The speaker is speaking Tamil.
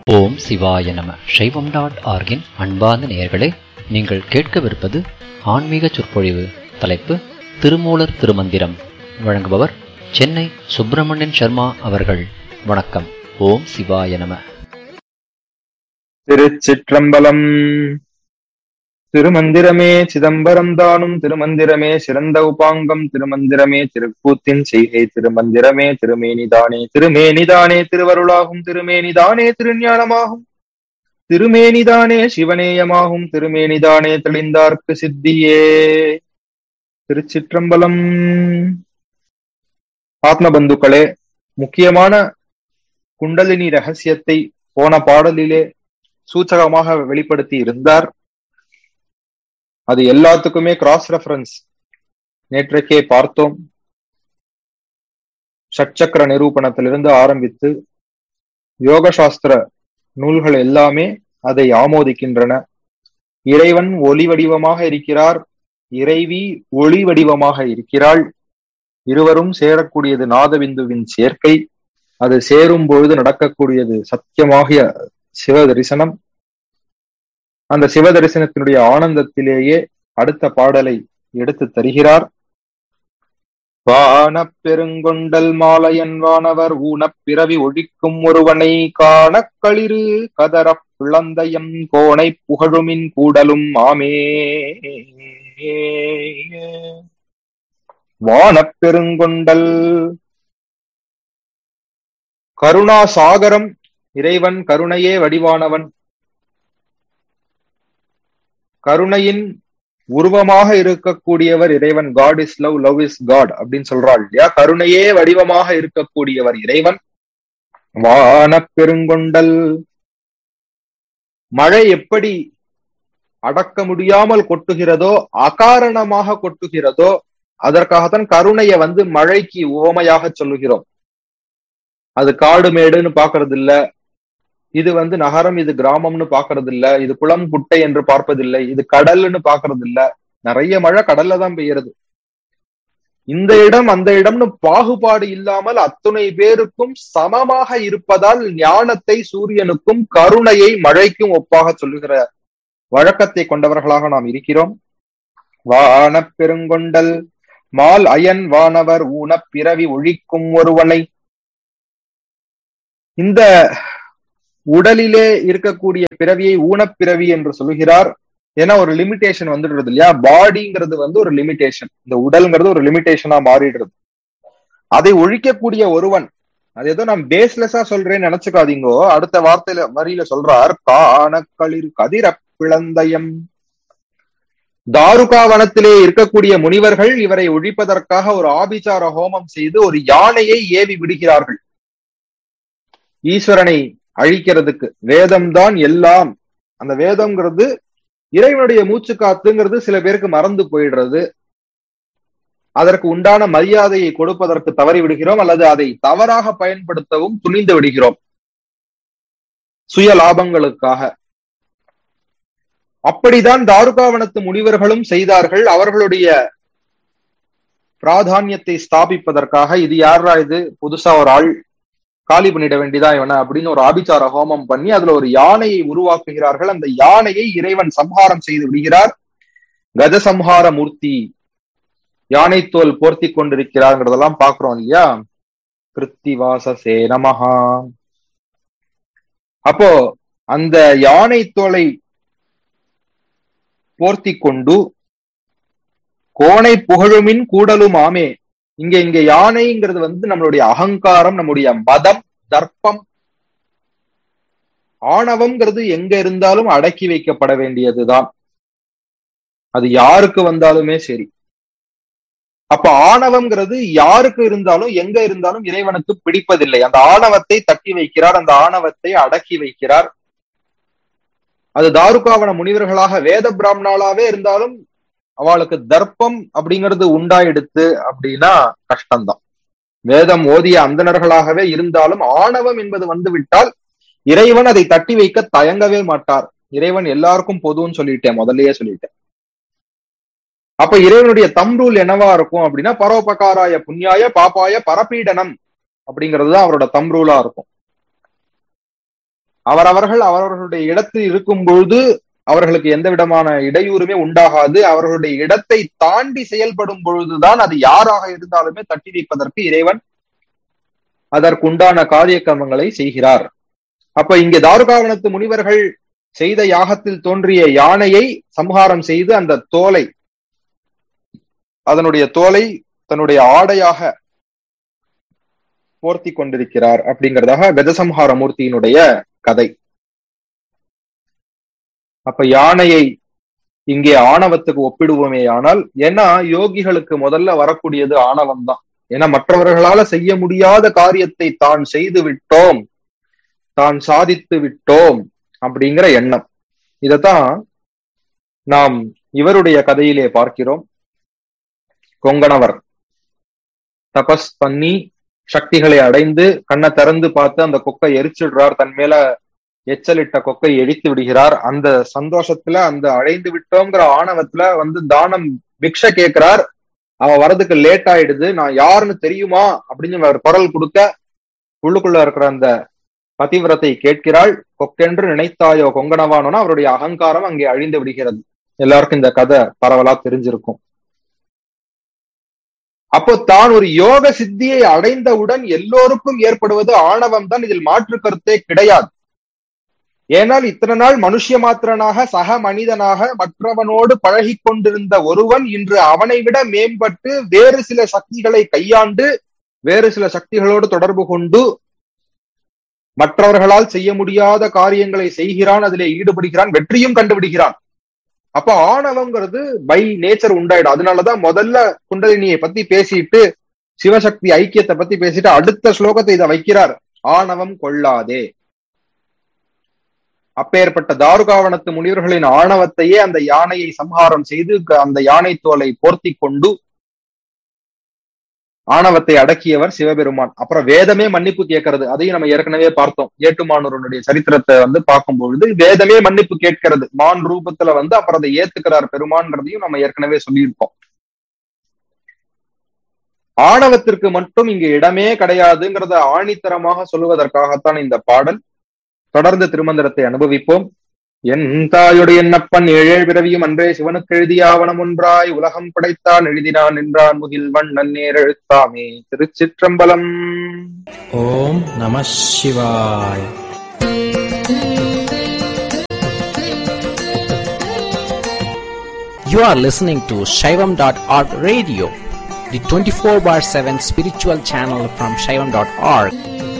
ஓம் சிவாய நம சைவம் டாட் ஆர்கின் அன்பார்ந்த நேயர்களே நீங்கள் கேட்கவிருப்பது ஆன்மீக சொற்பொழிவு தலைப்பு திருமூலர் திருமந்திரம் வழங்குபவர் சென்னை சுப்பிரமணியன் சர்மா அவர்கள் வணக்கம் ஓம் சிவாய நம திருச்சிற்றம்பலம் திருமந்திரமே சிதம்பரம் தானும் திருமந்திரமே சிறந்த உபாங்கம் திருமந்திரமே திருக்கூத்தின் செய்கை திருமந்திரமே திருமேனிதானே திருமேனிதானே திருவருளாகும் திருமேனிதானே திருஞானமாகும் திருமேனிதானே சிவனேயமாகும் திருமேனிதானே தெளிந்தார்க்கு சித்தியே திருச்சிற்றம்பலம் ஆத்மபந்துக்களே முக்கியமான குண்டலினி ரகசியத்தை போன பாடலிலே சூச்சகமாக வெளிப்படுத்தி இருந்தார் அது எல்லாத்துக்குமே கிராஸ் ரெஃபரன்ஸ் நேற்றைக்கே பார்த்தோம் ஷட்சக்கர நிரூபணத்திலிருந்து ஆரம்பித்து யோக சாஸ்திர நூல்கள் எல்லாமே அதை ஆமோதிக்கின்றன இறைவன் ஒளி வடிவமாக இருக்கிறார் இறைவி ஒளி வடிவமாக இருக்கிறாள் இருவரும் சேரக்கூடியது நாதபிந்துவின் சேர்க்கை அது சேரும் பொழுது நடக்கக்கூடியது சத்தியமாகிய சிவ தரிசனம் அந்த சிவ தரிசனத்தினுடைய ஆனந்தத்திலேயே அடுத்த பாடலை எடுத்து தருகிறார் வானப் பெருங்கொண்டல் மாலையன் வானவர் ஊனப் பிறவி ஒழிக்கும் ஒருவனை காணக் களிறு கதரப் பிளந்தயம் கோணை புகழுமின் கூடலும் ஆமே வானப் பெருங்கொண்டல் கருணா சாகரம் இறைவன் கருணையே வடிவானவன் கருணையின் உருவமாக இருக்கக்கூடியவர் இறைவன் God is love love is God அப்படின்னு சொல்றாள் இல்லையா கருணையே வடிவமாக இருக்கக்கூடியவர் இறைவன் வான பெருங்கொண்டல் மழை எப்படி அடக்க முடியாமல் கொட்டுகிறதோ அகாரணமாக கொட்டுகிறதோ அதற்காகத்தான் கருணையை வந்து மழைக்கு உவமையாக சொல்லுகிறோம் அது காடு மேடுன்னு பாக்குறது இல்ல இது வந்து நகரம் இது கிராமம்னு பாக்குறது இல்ல இது குளம் குட்டை என்று பார்ப்பதில்லை இது கடல்னு பாக்குறது இல்ல நிறைய மழை கடல்ல தான் பெய்யறது இந்த இடம் அந்த இடம்னு பாகுபாடு இல்லாமல் அத்துணை பேருக்கும் சமமாக இருப்பதால் ஞானத்தை சூரியனுக்கும் கருணையை மழைக்கும் ஒப்பாக சொல்லுகிற வழக்கத்தை கொண்டவர்களாக நாம் இருக்கிறோம் வான பெருங்கொண்டல் மால் அயன் வானவர் ஊனப் பிறவி ஒழிக்கும் ஒருவனை இந்த உடலிலே இருக்கக்கூடிய பிறவியை ஊனப்பிறவி என்று சொல்லுகிறார் ஏன்னா ஒரு லிமிடேஷன் வந்துடுறது இல்லையா பாடிங்கிறது வந்து ஒரு லிமிடேஷன் இந்த உடல்ங்கிறது ஒரு லிமிடேஷனா மாறிடுறது அதை ஒழிக்கக்கூடிய ஒருவன் அது ஏதோ நான் பேஸ்லெஸ்ஸா சொல்றேன்னு நினைச்சுக்காதீங்கோ அடுத்த வார்த்தையில வரியில சொல்றார் காணக்களிர் கதிர பிளந்தயம் தாருகாவனத்திலே இருக்கக்கூடிய முனிவர்கள் இவரை ஒழிப்பதற்காக ஒரு ஆபிச்சார ஹோமம் செய்து ஒரு யானையை ஏவி விடுகிறார்கள் ஈஸ்வரனை அழிக்கிறதுக்கு வேதம் தான் எல்லாம் அந்த வேதம்ங்கிறது இறைவனுடைய மூச்சு காத்துங்கிறது சில பேருக்கு மறந்து போயிடுறது அதற்கு உண்டான மரியாதையை கொடுப்பதற்கு தவறி விடுகிறோம் அல்லது அதை தவறாக பயன்படுத்தவும் துணிந்து விடுகிறோம் சுய லாபங்களுக்காக அப்படிதான் தாருகாவனத்து முனிவர்களும் செய்தார்கள் அவர்களுடைய பிராதானியத்தை ஸ்தாபிப்பதற்காக இது யாரா இது புதுசா ஒரு ஆள் காலி பண்ணிட வேண்டியதா இவன அப்படின்னு ஒரு ஆபிச்சார ஹோமம் பண்ணி அதுல ஒரு யானையை உருவாக்குகிறார்கள் அந்த யானையை இறைவன் சம்ஹாரம் செய்து விடுகிறார் கஜசம்ஹார மூர்த்தி யானை தோல் போர்த்தி கொண்டிருக்கிறார்ங்கிறதெல்லாம் பாக்குறோம் இல்லையா கிருத்திவாச சேனமஹா அப்போ அந்த யானை தோலை போர்த்தி கொண்டு கோணை புகழுமின் கூடலும் ஆமே இங்க இங்க யானைங்கிறது வந்து நம்மளுடைய அகங்காரம் நம்முடைய மதம் தர்ப்பம் ஆணவம்ங்கிறது எங்க இருந்தாலும் அடக்கி வைக்கப்பட வேண்டியதுதான் அது யாருக்கு வந்தாலுமே சரி அப்ப ஆணவம்ங்கிறது யாருக்கு இருந்தாலும் எங்க இருந்தாலும் இறைவனுக்கு பிடிப்பதில்லை அந்த ஆணவத்தை தட்டி வைக்கிறார் அந்த ஆணவத்தை அடக்கி வைக்கிறார் அது தாருகாவன முனிவர்களாக வேத பிராமணாலாவே இருந்தாலும் அவளுக்கு தர்ப்பம் அப்படிங்கிறது உண்டாயிடுத்து அப்படின்னா கஷ்டம்தான் வேதம் ஓதிய அந்தணர்களாகவே இருந்தாலும் ஆணவம் என்பது வந்து விட்டால் இறைவன் அதை தட்டி வைக்க தயங்கவே மாட்டார் இறைவன் எல்லாருக்கும் பொதுன்னு சொல்லிட்டேன் முதல்லயே சொல்லிட்டேன் அப்ப இறைவனுடைய தம் ரூல் என்னவா இருக்கும் அப்படின்னா பரோபகாராய புண்ணியாய பாப்பாய பரப்பீடனம் அப்படிங்கிறது தான் அவரோட தம் ரூலா இருக்கும் அவரவர்கள் அவரவர்களுடைய இடத்தில் இருக்கும் பொழுது அவர்களுக்கு எந்த விதமான இடையூறுமே உண்டாகாது அவர்களுடைய இடத்தை தாண்டி செயல்படும் பொழுதுதான் அது யாராக இருந்தாலுமே தட்டி வைப்பதற்கு இறைவன் அதற்குண்டான காரிய கர்மங்களை செய்கிறார் அப்ப இங்கே தாருகாவனத்து முனிவர்கள் செய்த யாகத்தில் தோன்றிய யானையை சம்ஹாரம் செய்து அந்த தோலை அதனுடைய தோலை தன்னுடைய ஆடையாக போர்த்தி கொண்டிருக்கிறார் அப்படிங்கிறதாக கஜசம்ஹார மூர்த்தியினுடைய கதை அப்ப யானையை இங்கே ஆணவத்துக்கு ஒப்பிடுவோமே ஆனால் ஏன்னா யோகிகளுக்கு முதல்ல வரக்கூடியது ஆணவம் தான் ஏன்னா மற்றவர்களால செய்ய முடியாத காரியத்தை தான் செய்து விட்டோம் தான் சாதித்து விட்டோம் அப்படிங்கிற எண்ணம் இதத்தான் நாம் இவருடைய கதையிலே பார்க்கிறோம் கொங்கணவர் தபஸ் பண்ணி சக்திகளை அடைந்து கண்ணை திறந்து பார்த்து அந்த கொக்கை எரிச்சிடுறார் தன் மேல எச்சலிட்ட கொக்கை எரித்து விடுகிறார் அந்த சந்தோஷத்துல அந்த அடைந்து விட்டோங்கிற ஆணவத்துல வந்து தானம் பிக்ஷ கேட்கிறார் அவ வரதுக்கு லேட் ஆயிடுது நான் யாருன்னு தெரியுமா அப்படின்னு அவர் குரல் கொடுக்க உள்ளுக்குள்ள இருக்கிற அந்த பதிவிரத்தை கேட்கிறாள் கொக்கென்று நினைத்தாயோ கொங்கணவானோனா அவருடைய அகங்காரம் அங்கே அழிந்து விடுகிறது எல்லாருக்கும் இந்த கதை பரவலா தெரிஞ்சிருக்கும் அப்போ தான் ஒரு யோக சித்தியை அடைந்தவுடன் எல்லோருக்கும் ஏற்படுவது ஆணவம் தான் இதில் மாற்று கருத்தே கிடையாது ஏனால் இத்தனை நாள் மனுஷ மாத்திரனாக சக மனிதனாக மற்றவனோடு பழகி கொண்டிருந்த ஒருவன் இன்று அவனை விட மேம்பட்டு வேறு சில சக்திகளை கையாண்டு வேறு சில சக்திகளோடு தொடர்பு கொண்டு மற்றவர்களால் செய்ய முடியாத காரியங்களை செய்கிறான் அதிலே ஈடுபடுகிறான் வெற்றியும் கண்டுபிடிக்கிறான் அப்ப ஆணவம்ங்கிறது பை நேச்சர் உண்டாயிடும் அதனாலதான் முதல்ல குண்டலினியை பத்தி பேசிட்டு சிவசக்தி ஐக்கியத்தை பத்தி பேசிட்டு அடுத்த ஸ்லோகத்தை இதை வைக்கிறார் ஆணவம் கொள்ளாதே அப்பேற்பட்ட தாருகாவனத்து முனிவர்களின் ஆணவத்தையே அந்த யானையை சம்ஹாரம் செய்து அந்த யானை தோலை போர்த்தி கொண்டு ஆணவத்தை அடக்கியவர் சிவபெருமான் அப்புறம் வேதமே மன்னிப்பு கேட்கறது அதையும் நம்ம ஏற்கனவே பார்த்தோம் ஏட்டுமானூரனுடைய சரித்திரத்தை வந்து பார்க்கும் பொழுது வேதமே மன்னிப்பு கேட்கிறது மான் ரூபத்துல வந்து அப்புறம் அதை ஏத்துக்கிறார் பெருமான்றதையும் நம்ம ஏற்கனவே சொல்லியிருக்கோம் ஆணவத்திற்கு மட்டும் இங்கு இடமே கிடையாதுங்கிறத ஆணித்தரமாக சொல்லுவதற்காகத்தான் இந்த பாடல் தொடர்ந்து திருமந்திரத்தை அனுபவிப்போம் என் தாயுடைய என்னப்பன் ஏழேழ் பிறவியும் அன்றே சிவனுக்கு எழுதிய ஆவணம் ஒன்றாய் உலகம் படைத்தான் எழுதினான் என்றான் முகில் வண்ணன் நேர் எழுத்தாமே திருச்சிற்றம்பலம் ஓம் நம சிவாய் You are listening to Shaivam.org radio, the 24 bar 7 spiritual channel from Shaivam.org.